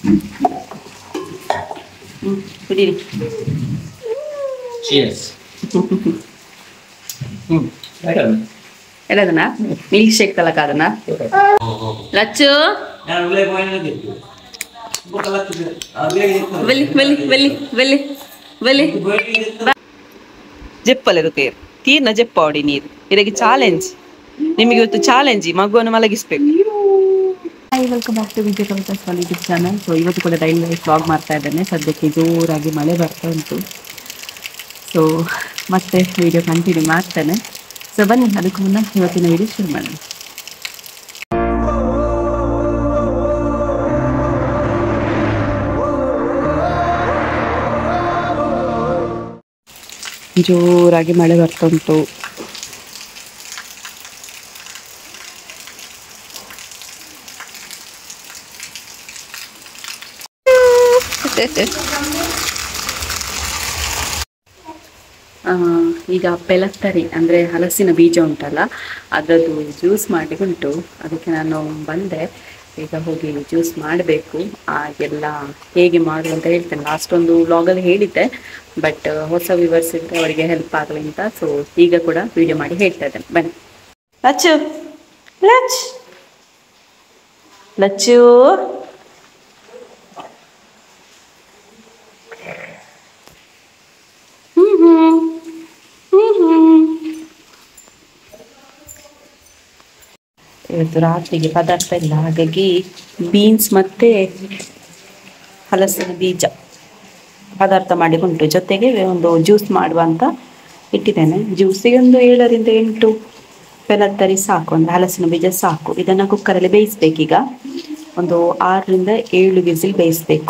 ಹ್ಮ್ ಕುಡೀರಿ Cheers. ಹ್ಮ್ ಎಲ್ಲದನ್ನ ಮಿಲ್ಕ್ ಶೇಕ್ ತಲಕ ಅದನ್ನ ಲಚ್ಚು ಬಲ್ಲಿ ಬಲ್ಲಿ ಬಲ್ಲಿ ಬಲ್ಲಿ ಬಲ್ಲಿ ಜೆಪ್ಪಲೆದಕ್ಕೆ ತೀರ್ನ ಜೆಪ್ಪಾಡಿ ನೀರು ಇದಕ್ಕೆ ಚಾಲೆಂಜ್ ನಿಮಗೆ ಇವತ್ತು ಚಾಲೆಂಜ್ ಮಗುವನ್ನು ಮಲಗಿಸ್ಬೇಕು hi welcome back to Vijaya Kavitha ಸ್ವಾಲ್ ಯೂಟ್ಯೂಬ್ ಚಾನಲ್ ಸೊ ಇವತ್ತು ಕೂಡ ಡೈಲಿ ಲೈಫ್ ವ್ಲಾಗ್ ಮಾಡ್ತಾ ಇದ್ದೇನೆ ಸದ್ಯಕ್ಕೆ ಜೋರಾಗಿ ಮಳೆ ಬರ್ತಾ ಉಂಟು ಸೊ ಮತ್ತೆ ವಿಡಿಯೋ ಕಂಟಿನ್ಯೂ ಮಾಡ್ತೇನೆ ಸೊ ಬನ್ನಿ ಅದಕ್ಕೂ ಮುನ್ನ ಇವತ್ತಿನ ವಿಡಿಯೋ ಶುರು ಮಾಡೋಣ ಜೋರಾಗಿ ಮಳೆ ಬರ್ತಾ ಉಂಟು ಆ, ಈಗ ಬೆಳತ್ತರಿ ಅಂದರೆ ಹಲಸಿನ ಬೀಜ ಉಂಟಲ್ಲ ಅದರದ್ದು ಜ್ಯೂಸ್ ಮಾಡಲಿಕ್ಕೆ ಉಂಟು ಅದಕ್ಕೆ ನಾನು ಬಂದೆ ಈಗ ಹೋಗಿ ಜ್ಯೂಸ್ ಮಾಡಬೇಕು ಎಲ್ಲ ಹೇಗೆ ಮಾಡುದು ಅಂತ ಹೇಳ್ತೇನೆ ಲಾಸ್ಟ್ ಒಂದು ವ್ಲಾಗಲ್ಲಿ ಹೇಳಿದ್ದೆ ಬಟ್ ಹೊಸ ವಿವರ್ಸ್ ಇದ್ದರೆ ಅವರಿಗೆ ಹೆಲ್ಪ್ ಆಗಲಿ ಅಂತ ಸೊ ಈಗ ಕೂಡ ವಿಡಿಯೋ ಮಾಡಿ ಹೇಳ್ತಾ ಇದ್ದೇನೆ ಬನ್ನಿ ಲಚ್ಚು ಲಚ್ ಲಚ್ಚು ಹ್ಮ್ ಹ್ಮ್ ಹ್ಮ್ ಹ್ಮ್ ಇವತ್ತು ರಾತ್ರಿಗೆ ಪದಾರ್ಥ ಇಲ್ಲ ಹಾಗಾಗಿ ಬೀನ್ಸ್ ಮತ್ತೆ ಹಲಸಿನ ಬೀಜ ಪದಾರ್ಥ ಮಾಡಿಕೊಂಡು ಜೊತೆಗೆ ಒಂದು ಜ್ಯೂಸ್ ಮಾಡುವ ಅಂತ ಇಟ್ಟಿದ್ದೇನೆ ಜ್ಯೂಸಿಗೆ ಒಂದು ಏಳರಿಂದ ಎಂಟು ಬೆಲತ್ತರಿ ಸಾಕು ಒಂದು ಹಲಸಿನ ಬೀಜ ಸಾಕು ಇದನ್ನು ಕುಕ್ಕರಲ್ಲಿ ಬೇಯಿಸ್ಬೇಕೀಗ ಒಂದು ಆರರಿಂದ ಏಳು ವಿಸಿಲ್ ಬೇಯಿಸ್ಬೇಕು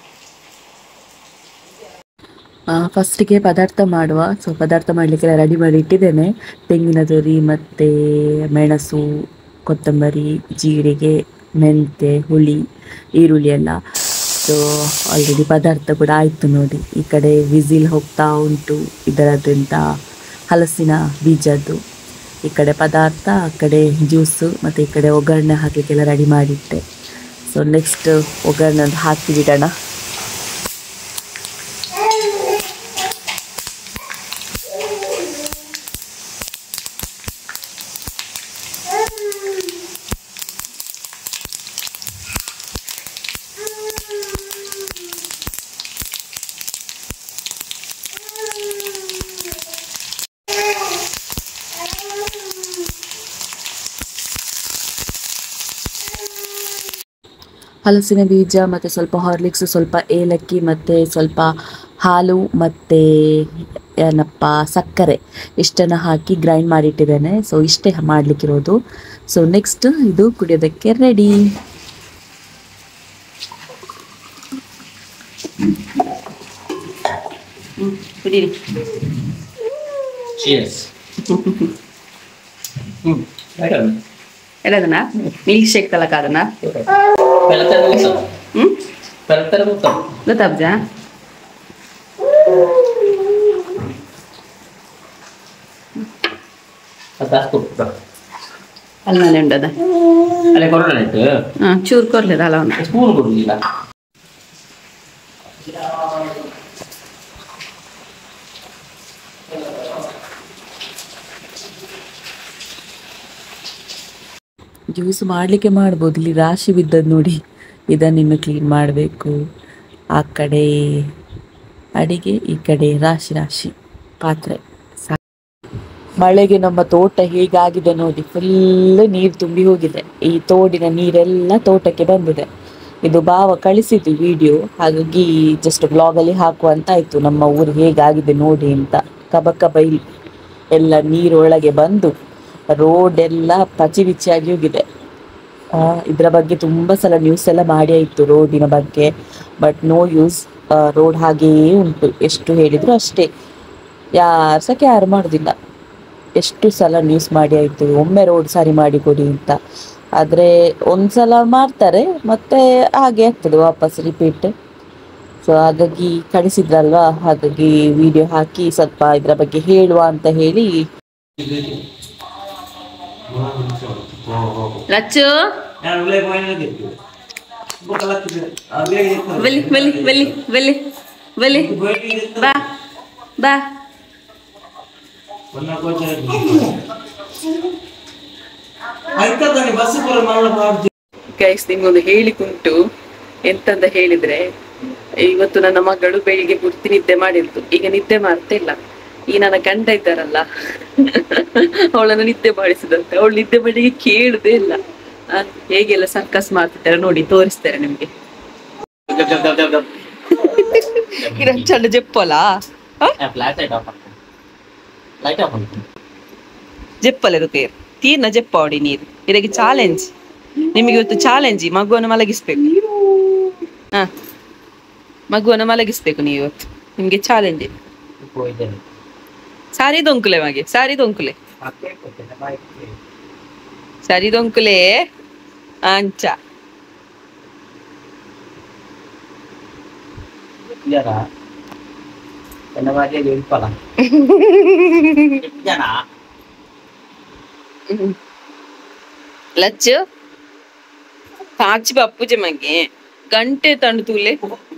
ಫಸ್ಟಿಗೆ ಪದಾರ್ಥ ಮಾಡುವ ಸೊ ಪದಾರ್ಥ ಮಾಡಲಿಕ್ಕೆಲ್ಲ ರೆಡಿ ಮಾಡಿ ಇಟ್ಟಿದ್ದೇನೆ ತೆಂಗಿನ ತುರಿ ಮತ್ತು ಮೆಣಸು ಕೊತ್ತಂಬರಿ ಜೀರಿಗೆ ಮೆಂತೆ ಹುಳಿ ಈರುಳ್ಳಿ ಎಲ್ಲ ಸೊ ಆಲ್ರೆಡಿ ಪದಾರ್ಥ ಕೂಡ ಆಯಿತು ನೋಡಿ ಈ ಕಡೆ ವಿಸಿಲ್ ಹೋಗ್ತಾ ಉಂಟು ಇದರದ್ರಿಂದ ಹಲಸಿನ ಬೀಜದ್ದು ಈ ಕಡೆ ಪದಾರ್ಥ ಆ ಕಡೆ ಜ್ಯೂಸು ಮತ್ತು ಈ ಕಡೆ ಒಗ್ಗರಣೆ ಹಾಕಲಿಕ್ಕೆಲ್ಲ ರೆಡಿ ಮಾಡಿಟ್ಟೆ ಸೊ ನೆಕ್ಸ್ಟ್ ಒಗ್ಗರಣೆ ಒಂದು ಹಾಕಿ ಬಿಡೋಣ ಹಲಸಿನ ಬೀಜ ಮತ್ತು ಸ್ವಲ್ಪ ಹಾರ್ಲಿಕ್ಸ್ ಸ್ವಲ್ಪ ಏಲಕ್ಕಿ ಮತ್ತು ಸ್ವಲ್ಪ ಹಾಲು ಮತ್ತು ಏನಪ್ಪ ಸಕ್ಕರೆ ಇಷ್ಟನ್ನು ಹಾಕಿ ಗ್ರೈಂಡ್ ಮಾಡಿಟ್ಟಿದ್ದೇನೆ ಸೊ ಇಷ್ಟೇ ಮಾಡಲಿಕ್ಕಿರೋದು ಸೊ ನೆಕ್ಸ್ಟ್ ಇದು ಕುಡಿಯೋದಕ್ಕೆ ರೆಡಿ ಕುಡೀರಿ Cheers. ಹ್ಮ್ ಎಲ್ಲದನ್ನ ಮಿಲ್ಕ್ ಶೇಕ್ ತಲಕ ಅದನ್ನ ಬೆಳತರ ಮುತ್ತ ಹ್ಮ್ ಬೆಳತರ ಮುತ್ತ ಗೊತ್ತಾಬ್ಜಾ ಅದಾಸ್ತು ಅಲ್ಲಲ್ಲಿ ಉಂಟದ ಅಲ್ಲೇ ಕೊರೋನಾ ಇಟ್ಟು ಹಾಂ ಚೂರು ಕೊರ್ಲಿದ ಅಲ್ಲ ಅವನು ಸ್ಪೂನ್ ಕೊಡುದಿಲ್ಲ ಜ್ಯೂಸ್ ಮಾಡಲಿಕ್ಕೆ ಮಾಡ್ಬೋದು ಇಲ್ಲಿ ರಾಶಿ ಬಿದ್ದದ್ದು ನೋಡಿ ಇದನ್ನು ಇನ್ನು ಕ್ಲೀನ್ ಮಾಡಬೇಕು ಆ ಕಡೆ ಅಡಿಗೆ ಈ ಕಡೆ ರಾಶಿ ರಾಶಿ ಪಾತ್ರೆ ಸಾ- ಮಳೆಗೆ ನಮ್ಮ ತೋಟ ಹೇಗಾಗಿದೆ ನೋಡಿ ಫುಲ್ ನೀರು ತುಂಬಿ ಹೋಗಿದೆ ಈ ತೋಡಿನ ನೀರೆಲ್ಲ ತೋಟಕ್ಕೆ ಬಂದಿದೆ ಇದು ಭಾವ ಕಳಿಸಿದ್ದು ವಿಡಿಯೋ ಹಾಗಾಗಿ ಜಸ್ಟ್ ಬ್ಲಾಗಲ್ಲಿ ಹಾಕುವ ಅಂತ ಆಯ್ತು ನಮ್ಮ ಊರು ಹೇಗಾಗಿದೆ ನೋಡಿ ಅಂತ ಕಬ ಕಬ ಇಲ್ಲಿ ಎಲ್ಲ ನೀರೊಳಗೆ ಬಂದು ರೋಡ್ ಎಲ್ಲ ಪಚಿ ಬಿಚ್ಚಿಯಾಗಿ ಹೋಗಿದೆ ಆ, ಇದರ ಬಗ್ಗೆ ತುಂಬ ಸಲ ನ್ಯೂಸ್ ಎಲ್ಲ ಮಾಡಿ ಆಯಿತು ರೋಡಿನ ಬಗ್ಗೆ ಬಟ್ ನೋ ಯೂಸ್ ರೋಡ್ ಹಾಗೆಯೇ ಉಂಟು ಎಷ್ಟು ಹೇಳಿದ್ರು ಅಷ್ಟೇ ಯಾರು ಸಹ ಕ್ಯಾರ್ ಮಾಡೋದಿಲ್ಲ ಎಷ್ಟು ಸಲ ನ್ಯೂಸ್ ಮಾಡಿ ಆಯಿತು ಒಮ್ಮೆ ರೋಡ್ ಸರಿ ಮಾಡಿ ಕೊಡಿ ಅಂತ ಆದರೆ ಒಂದು ಸಲ ಮಾಡ್ತಾರೆ ಮತ್ತೆ ಹಾಗೆ ಆಗ್ತದೆ ವಾಪಸ್ ರಿಪೀಟ್ ಸೊ ಹಾಗಾಗಿ ಕಳಿಸಿದ್ರಲ್ವಾ ಹಾಗಾಗಿ ವಿಡಿಯೋ ಹಾಕಿ ಸ್ವಲ್ಪ ಇದರ ಬಗ್ಗೆ ಹೇಳುವ ಅಂತ ಹೇಳಿ ಲಚ್ಚು ಬಲ್ಲಿ ಬಲ್ಲಿ ಬಲ್ಲಿ ಬಲ್ಲಿ ಬಲ್ಲಿ ಬಾ ಬಾ ಗೈಸ್ ನಿಮ್ಗೊಂದು ಹೇಳಿಕುಂಟು ಎಂತಂತ ಹೇಳಿದ್ರೆ ಇವತ್ತು ನನ್ನ ಮಗಳು ಬೆಳಿಗ್ಗೆ ಪೂರ್ತಿ ನಿದ್ದೆ ಮಾಡಿರ್ತು ಈಗ ನಿದ್ದೆ ಮಾಡ್ತಿಲ್ಲ ಈ ನನ್ನ ಗಂಡ ಇದ್ದಾರಲ್ಲ ಅವಳನ್ನು ನಿದ್ದೆ ಮಾಡಿಸಿದಂತೆ ಅವಳು ನಿದ್ದೆ ಮಾಡಿಗೆ ಕೇಳುದೇ ಇಲ್ಲ ಆ, ಹೇಗೆಲ್ಲ ಸರ್ಕಸ್ ಮಾಡ್ತಿದ್ದಾರೆ ನೋಡಿ ತೋರಿಸ್ತಾರೆ ನಿಮ್ಗೆ ಚಂಡ ಜೆಪ್ಪಲ flat light off light off ಉಂಟು ಜೆಪ್ಪಲೆದು ಕೇರ್ ತೀರ್ನ ಜೆಪ್ಪಾಡಿ ನೀರು ಇದಕ್ಕೆ ಚಾಲೆಂಜ್ ನಿಮಗೆ ಇವತ್ತು ಚಾಲೆಂಜ್ ಮಗುವನ್ನು ಮಲಗಿಸ್ಬೇಕು ಹ ಮಗುವನ್ನು ಮಲಗಿಸ್ಬೇಕು ನೀವು ಇವತ್ತು ನಿಮ್ಗೆ ಚಾಲೆಂಜ್ ಹೋಗಿದ್ದೇನೆ ಸಾರಿ ದೊಂಕುಲೆ ಮಗೆ ಸಾರಿ ದೊಂಕುಲೆ ಮತ್ತೆ ಕೊಟ್ಟಿದ್ದೆ ಬಾಯ್ ಸರಿ ದೊಂಕುಲೆ ಅಂಚ ಜನ ಎನ್ನ ಬಾಜೆ ಇಲ್ಪಲ್ಲ ಜನ ಲಚ್ಚು ಪಾಚಿ ಪಪ್ಪುಜೆ ಮಗೆ ಗಂಟೆ ತಂಡು ತೂಲೆ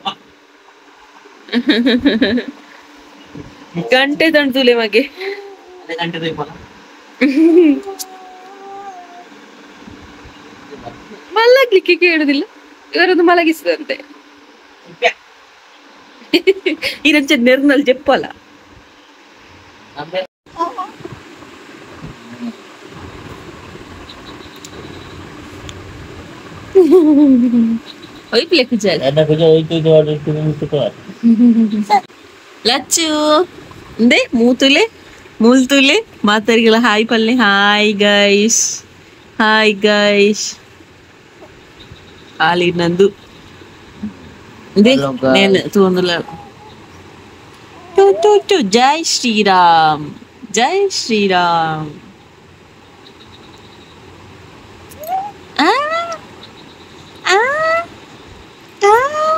ಗಂಟೆ ತಂಡು ತೂಲೆ ಮಗೆ ಅದೇ ಗಂಟೆ ಇಲ್ಪಲ್ಲ ಮಲಗ್ಲಿಕ್ಕೆ ಕೇಳುದಿಲ್ಲ ಇವರನ್ನು ಮಲಗಿಸಿದಂತೆ ಇರಂಚ ನೆರ್ನಲ್ಲಿ ಜೆಪ್ಪಲ್ಲ ಅಂದ್ರೆ ಒಯ್ಪ್ಲೆ ಕುಜಲ್ ಎನ್ನ ಕುಜ ಹೋಯ್ತು ಇದು ಆಡಿಟ್ಟು ನಿಂತು ಲಚ್ಚು ಅಂದೆ ಮೂತುಲೆ ಮೂಲ್ತುಲೆ ಮಾತಾರಿಗಳ ಹಾಯ್ ಪಲ್ಲೆ ಹಾಯ್ ಗೈಸ್ ಹಾಯ್ ಗೈಸ್ ಹಾಲಿ ನಂದು ಇದೆ Hello, guys. నేను తోందుల టు టు టు జై శ్రీరామ్ జై శ్రీరామ్ ఆ ఆ ఆ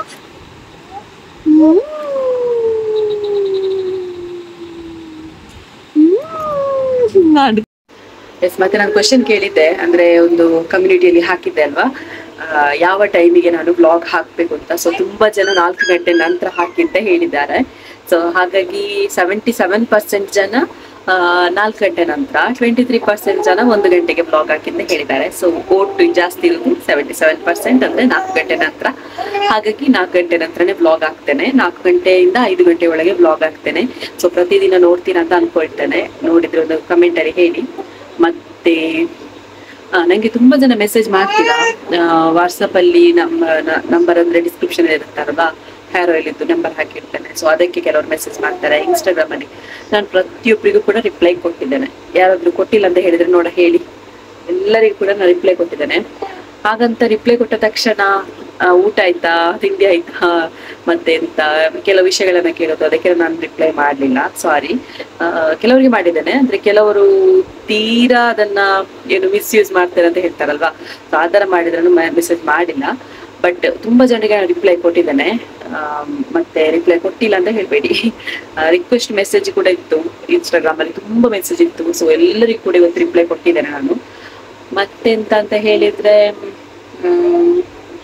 ನಾನು ಎಸ್ ಮತ್ತೆ ನಾನು ಕ್ವಶನ್ ಕೇಳಿದ್ದೆ ಅಂದ್ರೆ ಒಂದು ಕಮ್ಯುನಿಟಿಯಲ್ಲಿ ಹಾಕಿದ್ದೆ ಅಲ್ವಾ ಆ, ಯಾವ ಟೈಮಿಗೆ ನಾನು ಬ್ಲಾಗ್ ಹಾಕ್ಬೇಕು ಅಂತ ಸೊ ತುಂಬಾ ಜನ ನಾಲ್ಕು ಗಂಟೆ ನಂತರ ಹಾಕಿ ಅಂತ ಹೇಳಿದ್ದಾರೆ ಸೊ ಹಾಗಾಗಿ ಸೆವೆಂಟಿ ಸೆವೆನ್ ಪರ್ಸೆಂಟ್ ಜನ ಆ, ನಾಲ್ಕು ಗಂಟೆ ನಂತರ ಟ್ವೆಂಟಿ ತ್ರೀ ಪರ್ಸೆಂಟ್ ಜನ ಒಂದು ಗಂಟೆಗೆ ಬ್ಲಾಗ್ ಹಾಕಿ ಅಂತ ಹೇಳಿದ್ದಾರೆ ಸೊ ಓಟ್ ಜಾಸ್ತಿ ಇರೋದು ಸೆವೆಂಟಿ ಸೆವೆನ್ ಪರ್ಸೆಂಟ್ ಅಂದ್ರೆ ನಾಲ್ಕು ಗಂಟೆ ನಂತರ ಹಾಗಾಗಿ ನಾಲ್ಕು ಗಂಟೆ ನಂತರನೇ ಬ್ಲಾಗ್ ಹಾಕ್ತೇನೆ ನಾಲ್ಕು ಗಂಟೆಯಿಂದ ಐದು ಗಂಟೆ ಒಳಗೆ ಬ್ಲಾಗ್ ಹಾಕ್ತೇನೆ ಸೊ ಪ್ರತಿದಿನ ನೋಡ್ತೀನಿ ಅಂತ ಅನ್ಕೊಳ್ತೇನೆ ನೋಡಿದ್ರೆ ಒಂದು ಕಮೆಂಟಲ್ಲಿ ಹೇಳಿ ಮತ್ತೆ ಆ, ನಂಗೆ ತುಂಬಾ ಜನ ಮೆಸೇಜ್ ಮಾಡ್ತೀರಾ ವಾಟ್ಸಪ್ ಅಲ್ಲಿ ನಮ್ಮ ನಂಬರ್ ಅಂದ್ರೆ ಡಿಸ್ಕ್ರಿಪ್ಷನ್ ಇರುತ್ತಾರಲ್ಲ ಹೇರ್ ಆಯಿಲ್ ಇದ್ದು ನಂಬರ್ ಹಾಕಿರ್ತೇನೆ ಸೊ ಅದಕ್ಕೆ ಕೆಲವರು ಮೆಸೇಜ್ ಮಾಡ್ತಾರೆ ಇನ್ಸ್ಟಾಗ್ರಾಮ್ ಅಲ್ಲಿ ನಾನು ಪ್ರತಿಯೊಬ್ಬರಿಗೂ ಕೂಡ ರಿಪ್ಲೈ ಕೊಟ್ಟಿದ್ದೇನೆ ಯಾರಾದ್ರೂ ಕೊಟ್ಟಿಲ್ಲ ಅಂತ ಹೇಳಿದ್ರೆ ನೋಡ ಹೇಳಿ ಎಲ್ಲರಿಗೂ ಕೂಡ ನಾನು ರಿಪ್ಲೈ ಕೊಟ್ಟಿದ್ದೇನೆ ಹಾಗಂತ ರಿಪ್ಲೈ ಕೊಟ್ಟ ತಕ್ಷಣ ಆ, ಊಟ ಆಯ್ತಾ ತಿಂಡಿ ಆಯ್ತಾ ಮತ್ತೆ ಎಂತ ಕೆಲವು ವಿಷಯಗಳನ್ನ ಕೇಳೋದು ಅದಕ್ಕೆ ನಾನು ರಿಪ್ಲೈ ಮಾಡಲಿಲ್ಲ ಸಾರಿ ಕೆಲವರಿಗೆ ಮಾಡಿದ್ದೇನೆ ಅಂದ್ರೆ ಕೆಲವರು ತೀರಾ ಅದನ್ನ ಏನು ಮಿಸ್ಯೂಸ್ ಮಾಡ್ತಾರೆ ಅಂತ ಹೇಳ್ತಾರಲ್ವಾ ಸೊ ಆ ಥರ ಮಾಡಿದ್ರೆ ಮೆಸೇಜ್ ಮಾಡಿಲ್ಲ ಬಟ್ ತುಂಬಾ ಜನರಿಗೆ ನಾನು ರಿಪ್ಲೈ ಕೊಟ್ಟಿದ್ದೇನೆ ಆಮ್, ಮತ್ತೆ ರಿಪ್ಲೈ ಕೊಟ್ಟಿಲ್ಲ ಅಂತ ಹೇಳ್ಬೇಡಿ ರಿಕ್ವೆಸ್ಟ್ ಮೆಸೇಜ್ ಕೂಡ ಇತ್ತು ಇನ್ಸ್ಟಾಗ್ರಾಮ್ ಅಲ್ಲಿ ತುಂಬಾ ಮೆಸೇಜ್ ಇತ್ತು ಸೊ ಎಲ್ಲರಿಗೂ ಕೂಡ ಇವತ್ತು ರಿಪ್ಲೈ ಕೊಟ್ಟಿದ್ದೇನೆ ನಾನು ಮತ್ತೆಂತ ಅಂತ ಹೇಳಿದ್ರೆ ಹ್ಮ್,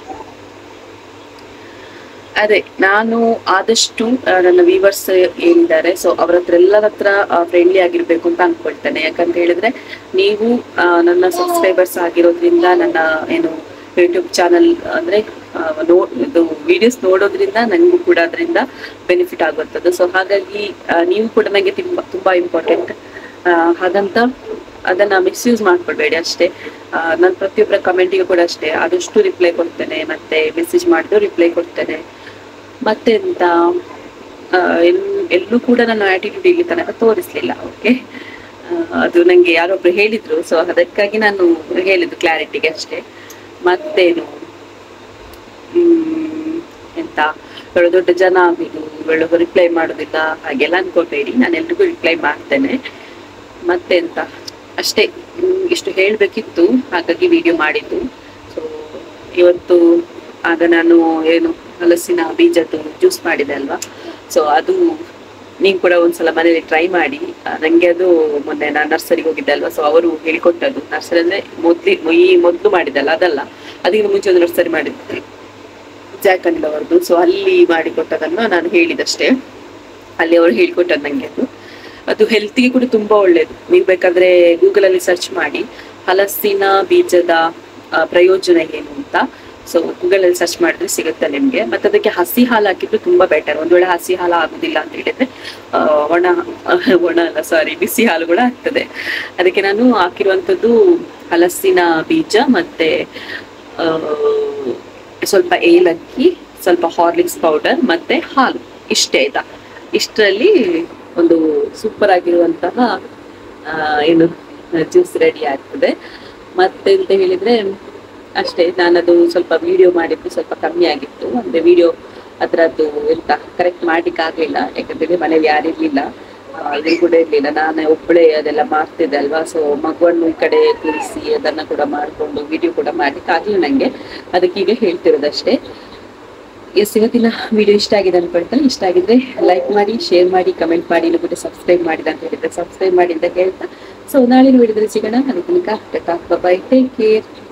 ಅದೇ ನಾನು ಆದಷ್ಟು ಆ, ನನ್ನ ವೀವರ್ಸ್ ಏನಿದ್ದಾರೆ ಸೊ ಅವ್ರ ಹತ್ರ ಎಲ್ಲರ ಹತ್ರ ಫ್ರೆಂಡ್ಲಿ ಆಗಿರ್ಬೇಕು ಅಂತ ಅನ್ಕೊಳ್ತೇನೆ ಯಾಕಂತ ಹೇಳಿದ್ರೆ ನೀವು ಆ, ನನ್ನ ಸಬ್ಸ್ಕ್ರೈಬರ್ಸ್ ಆಗಿರೋದ್ರಿಂದ ನನ್ನ ಏನು ಯೂಟ್ಯೂಬ್ ಚಾನಲ್ ಅಂದ್ರೆ ಆ, ನೋ ಇದು ವಿಡಿಯೋಸ್ ನೋಡೋದ್ರಿಂದ ನನಗೂ ಕೂಡ ಅದರಿಂದ ಬೆನಿಫಿಟ್ ಆಗುವಂಥದ್ದು ಸೊ ಹಾಗಾಗಿ ಆ, ನೀವು ಕೂಡ ನನಗೆ ತುಂಬಾ ತುಂಬಾ ಇಂಪಾರ್ಟೆಂಟ್ ಹಾಗಂತ ಅದನ್ನ ಮಿಸ್ಯೂಸ್ ಮಾಡ್ಕೊಳ್ಬೇಡಿ ಅಷ್ಟೇ ನಾನು ಪ್ರತಿಯೊಬ್ಬರ ಕಮೆಂಟಿಗೂ ಕೂಡ ಅಷ್ಟೇ ಆದಷ್ಟು ರಿಪ್ಲೈ ಕೊಡ್ತೇನೆ ಮತ್ತೆ ಮೆಸೇಜ್ ಮಾಡಿದ್ರು ರಿಪ್ಲೈ ಕೊಡ್ತೇನೆ ಮತ್ತೆಂತ ಆ, ಎಲ್- ಎಲ್ಲೂ ಕೂಡ ನನ್ನ ಆಟಿಟ್ಯೂಡ್ ಇಲ್ಲಿ ತನಕ ತೋರಿಸ್ಲಿಲ್ಲ ಓಕೆ ಅದು ನಂಗೆ ಯಾರೊಬ್ರು ಹೇಳಿದ್ರು ಸೊ ಅದಕ್ಕಾಗಿ ನಾನು ಹೇಳಿದ್ದು ಕ್ಲಾರಿಟಿಗೆ ಅಷ್ಟೇ ಮತ್ತೇನು ಹ್ಮ್, ಎಂತ ದೊಡ್ಡ ದೊಡ್ಡ ಜನ ಆಗುದು ಒಳ್ಳೊಬ್ಬ ರಿಪ್ಲೈ ಮಾಡೋದಿಲ್ಲ ಹಾಗೆಲ್ಲ ಅನ್ಕೋಬೇಡಿ ನಾನು ಎಲ್ರಿಗೂ ರಿಪ್ಲೈ ಮಾಡ್ತೇನೆ ಮತ್ತೆಂತ ಅಷ್ಟೇ ಹ್ಮ್, ಇಷ್ಟು ಹೇಳಬೇಕಿತ್ತು ಹಾಗಾಗಿ ವಿಡಿಯೋ ಮಾಡಿದ್ದು ಸೊ ಇವತ್ತು ಆಗ ನಾನು ಏನು ಹಲಸಿನ ಬೀಜದ್ದು ಜ್ಯೂಸ್ ಮಾಡಿದೆ ಅಲ್ವಾ ಸೊ ಅದು ನೀವು ಕೂಡ ಒಂದ್ಸಲ ಮನೇಲಿ ಟ್ರೈ ಮಾಡಿ ಆ, ನಂಗೆ ಅದು ಮೊನ್ನೆ ನಾನು ನರ್ಸರಿಗೆ ಹೋಗಿದ್ದೆ ಅಲ್ವಾ ಸೊ ಅವರು ಹೇಳಿಕೊಟ್ಟದ್ದು ನರ್ಸರಿ ಅಂದ್ರೆ ಮೊದ್ಲಿ ಈ ಮೊದ್ಲು ಮಾಡಿದ್ದಲ್ಲ ಅದಲ್ಲ ಅದಕ್ಕಿಂತ ಮುಂಚೆ ಒಂದು ನರ್ಸರಿ ಮಾಡಿದ್ದೆ ಜಾಕಂಡ್ ಅವರದು ಸೊ ಅಲ್ಲಿ ಮಾಡಿಕೊಟ್ಟದನ್ನು ನಾನು ಹೇಳಿದಷ್ಟೇ ಅಲ್ಲಿ ಅವರು ಹೇಳಿಕೊಟ್ಟದ್ದು ನನಗೆ ಅದು ಅದು ಹೆಲ್ತ್ಗೆ ಕೂಡ ತುಂಬಾ ಒಳ್ಳೇದು ನೀವು ಬೇಕಾದ್ರೆ ಗೂಗಲ್ ಅಲ್ಲಿ ಸರ್ಚ್ ಮಾಡಿ ಹಲಸಿನ ಬೀಜದ ಆ, ಪ್ರಯೋಜನ ಏನು ಅಂತ ಸೊ ಗೂಗಲ್ ಅಲ್ಲಿ ಸರ್ಚ್ ಮಾಡಿದ್ರೆ ಸಿಗುತ್ತೆ ನಿಮ್ಗೆ ಮತ್ತೆ ಅದಕ್ಕೆ ಹಸಿ ಹಾಲು ಹಾಕಿದ್ರೆ ತುಂಬಾ ಬೆಟರ್ ಒಂದ್ ವೇಳೆ ಹಸಿ ಹಾಲು ಆಗುದಿಲ್ಲ ಅಂತ ಹೇಳಿದ್ರೆ ಆ, ಒಣ ಒಣ ಅಲ್ಲ ಸಾರಿ ಬಿಸಿ ಹಾಲು ಕೂಡ ಆಗ್ತದೆ ಅದಕ್ಕೆ ನಾನು ಹಾಕಿರುವಂತದ್ದು ಹಲಸಿನ ಬೀಜ ಮತ್ತೆ ಆ, ಸ್ವಲ್ಪ ಏಲಕ್ಕಿ ಸ್ವಲ್ಪ ಹಾರ್ಲಿಕ್ಸ್ ಪೌಡರ್ ಮತ್ತೆ ಹಾಲು ಇಷ್ಟೇ ಆಯ್ತಾ ಇಷ್ಟರಲ್ಲಿ ಒಂದು ಸೂಪರ್ ಆಗಿರುವಂತಹ ಆ, ಏನು ಜ್ಯೂಸ್ ರೆಡಿ ಆಗ್ತದೆ ಮತ್ತೆ ಅಂತ ಹೇಳಿದ್ರೆ ಅಷ್ಟೇ ನಾನದು ಸ್ವಲ್ಪ ವಿಡಿಯೋ ಮಾಡಿದ್ದು ಸ್ವಲ್ಪ ಕಮ್ಮಿ ಆಗಿತ್ತು ಅಂದ್ರೆ ವಿಡಿಯೋ ಅದರದ್ದು ಎಂತ ಕರೆಕ್ಟ್ ಮಾಡ್ಲಿಕ್ಕೆ ಆಗ್ಲಿಲ್ಲ ಯಾಕಂದ್ರೆ ಮನೇಲಿ ಯಾರಿರ್ಲಿಲ್ಲ ಇದು ಕೂಡ ಇರ್ಲಿಲ್ಲ ನಾನು ಒಬ್ಬಳೇ ಅದೆಲ್ಲ ಮಾಡ್ತಿದ್ದೆ ಅಲ್ವಾ ಸೊ ಮಗುವನ್ನು ಈ ಕಡೆ ಕೂರಿಸಿ ಅದನ್ನ ಕೂಡ ಮಾಡ್ಕೊಂಡು ವಿಡಿಯೋ ಕೂಡ ಮಾಡ್ಲಿಕ್ಕೆ ಆಗ್ಲಿಲ್ಲ ನಂಗೆ ಅದಕ್ಕೆ ಈಗ ಹೇಳ್ತಿರೋದಷ್ಟೇ ಎಸ್ ಇವತ್ತಿನ ವಿಡಿಯೋ ಇಷ್ಟ ಆಗಿದೆ ಅನ್ಕೊಳ್ತೇನೆ ಇಷ್ಟ ಆಗಿದ್ರೆ ಲೈಕ್ ಮಾಡಿ ಶೇರ್ ಮಾಡಿ ಕಮೆಂಟ್ ಮಾಡಿ ಇನ್ನು ಕೂಡ ಸಬ್ಸ್ಕ್ರೈಬ್ ಮಾಡಿದ ಅಂತ ಹೇಳಿದ್ರೆ ಸಬ್ಸ್ಕ್ರೈಬ್ ಮಾಡಿ ಅಂತ ಹೇಳ್ತಾ ಸೊ ನಾಳಿನ ವಿಡಿಯೋದಲ್ಲಿ ಸಿಗೋಣ ಅದಕ್ಕೆ ತನಕ ಬೈ ಟೇಕ್ ಕೇರ್